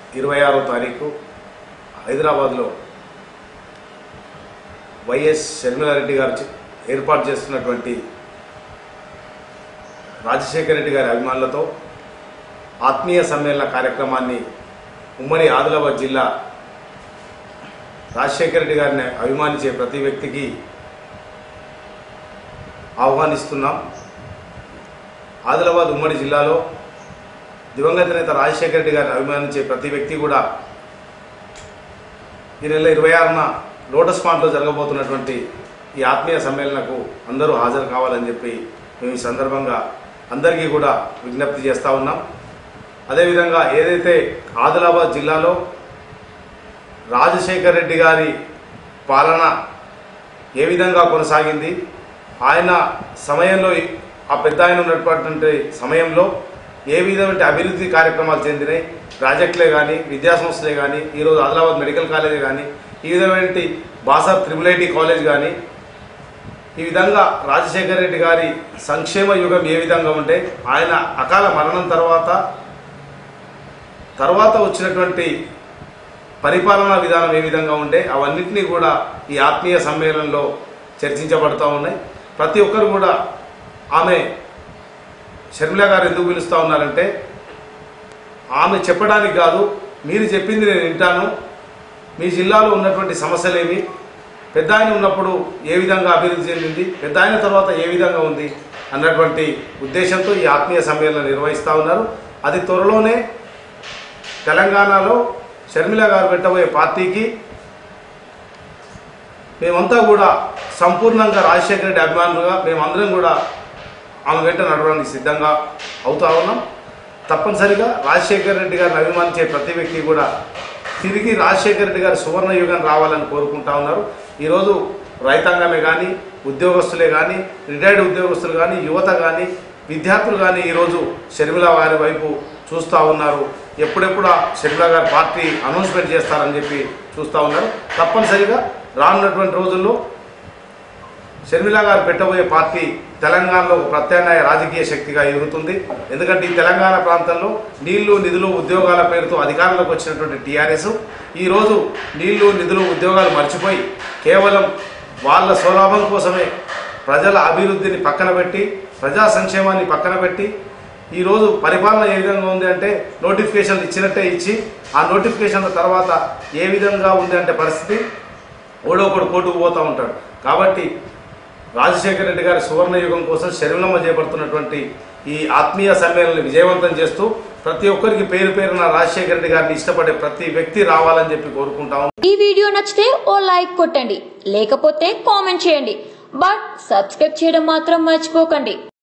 ఇరవై ఆరో తారీఖు హైదరాబాద్లో వైఎస్ షర్మిలారెడ్డి గారు చే- ఏర్పాటు చేస్తున్నటువంటి రాజశేఖర రెడ్డి గారి అభిమానులతో ఆత్మీయ సమ్మేళన కార్యక్రమాన్ని ఉమ్మడి ఆదిలాబాద్ జిల్లా రాజశేఖర రెడ్డి గారిని అభిమానించే ప్రతి వ్యక్తికి ఆహ్వానిస్తున్నాం ఆదిలాబాద్ ఉమ్మడి జిల్లాలో దివంగత నేత రాజశేఖర రెడ్డి గారిని అభిమానించే ప్రతి వ్యక్తి కూడా ఈ నెల ఇరవై ఆరున లోటస్ పాంట్లో జరగబోతున్నటువంటి ఈ ఆత్మీయ సమ్మేళనకు అందరూ హాజరు కావాలని చెప్పి మేము ఈ సందర్భంగా అందరికీ కూడా విజ్ఞప్తి చేస్తూ ఉన్నాం అదేవిధంగా ఏదైతే ఆదిలాబాద్ జిల్లాలో రాజశేఖర్ రెడ్డి గారి పాలన ఏ విధంగా కొనసాగింది ఆయన సమయంలో ఆ పెద్ద ఆయన ఉన్నటువంటి సమయంలో ఏ విధమైన అభివృద్ధి కార్యక్రమాలు చెందినాయి ప్రాజెక్టులే కానీ విద్యాసంస్థలే కానీ ఈరోజు ఆదిలాబాద్ మెడికల్ కాలేజ్ కానీ ఈ విధమైన బాసా త్రిబుల్ ఐటీ కాలేజ్ కానీ ఈ విధంగా రాజశేఖర రెడ్డి గారి సంక్షేమ యుగం ఏ విధంగా ఉంటే ఆయన అకాల మరణం తర్వాత తర్వాత వచ్చినటువంటి పరిపాలనా విధానం ఏ విధంగా ఉంటే అవన్నింటినీ కూడా ఈ ఆత్మీయ సమ్మేళనంలో చర్చించబడుతూ ఉన్నాయి ప్రతి ఒక్కరు కూడా ఆమె షర్మిల గారు ఎందుకు పిలుస్తూ ఉన్నారంటే ఆమె చెప్పడానికి కాదు మీరు చెప్పింది నేను వింటాను మీ జిల్లాలో ఉన్నటువంటి సమస్యలేమి పెద్ద ఆయన ఉన్నప్పుడు ఏ విధంగా అభివృద్ధి చెందింది పెద్ద ఆయన తర్వాత ఏ విధంగా ఉంది అన్నటువంటి ఉద్దేశంతో ఈ ఆత్మీయ సమ్మేళనం నిర్వహిస్తూ ఉన్నారు అది త్వరలోనే తెలంగాణలో షర్మిల గారు పెట్టబోయే పార్టీకి మేమంతా కూడా సంపూర్ణంగా రాజశేఖర రెడ్డి అభిమానులుగా మేమందరం కూడా ఆమె వెంట నడవడానికి సిద్ధంగా అవుతా ఉన్నాం తప్పనిసరిగా రాజశేఖర రెడ్డి గారిని అభిమానించే ప్రతి వ్యక్తి కూడా తిరిగి రాజశేఖర రెడ్డి గారి సువర్ణ యుగం రావాలని కోరుకుంటా ఉన్నారు ఈరోజు రైతాంగమే కానీ ఉద్యోగస్తులే కానీ రిటైర్డ్ ఉద్యోగస్తులు కానీ యువత కానీ విద్యార్థులు కానీ ఈరోజు షర్మిల వారి వైపు చూస్తూ ఉన్నారు ఎప్పుడెప్పుడు ఆ షర్మిల గారి పార్టీ అనౌన్స్మెంట్ చేస్తారని చెప్పి చూస్తూ ఉన్నారు తప్పనిసరిగా రానున్నటువంటి రోజుల్లో షర్మిల గారు పెట్టబోయే పార్టీ తెలంగాణలో ఒక ప్రత్యామ్నాయ రాజకీయ శక్తిగా ఎదుగుతుంది ఎందుకంటే ఈ తెలంగాణ ప్రాంతంలో నీళ్లు నిధులు ఉద్యోగాల పేరుతో అధికారంలోకి వచ్చినటువంటి టీఆర్ఎస్ ఈరోజు నీళ్లు నిధులు ఉద్యోగాలు మర్చిపోయి కేవలం వాళ్ళ స్వలాభం కోసమే ప్రజల అభివృద్ధిని పక్కన పెట్టి ప్రజా సంక్షేమాన్ని పక్కన పెట్టి ఈరోజు పరిపాలన ఏ విధంగా ఉంది అంటే నోటిఫికేషన్లు ఇచ్చినట్టే ఇచ్చి ఆ నోటిఫికేషన్ల తర్వాత ఏ విధంగా ఉంది అంటే పరిస్థితి ఓడో ఒకడు కోర్టుకు పోతూ ఉంటాడు కాబట్టి రాజశేఖర రెడ్డి గారి సువర్ణ యుగం కోసం శరీరంలో చేపడుతున్నటువంటి ఈ ఆత్మీయ సమ్మేళనాన్ని విజయవంతం చేస్తూ ప్రతి ఒక్కరికి పేరు పేరున రాజశేఖర రెడ్డి గారిని ఇష్టపడే ప్రతి వ్యక్తి రావాలని చెప్పి కోరుకుంటాం ఈ వీడియో నచ్చితే ఓ లైక్ కొట్టండి లేకపోతే కామెంట్ చేయండి బట్ సబ్స్క్రైబ్ చేయడం మాత్రం మర్చిపోకండి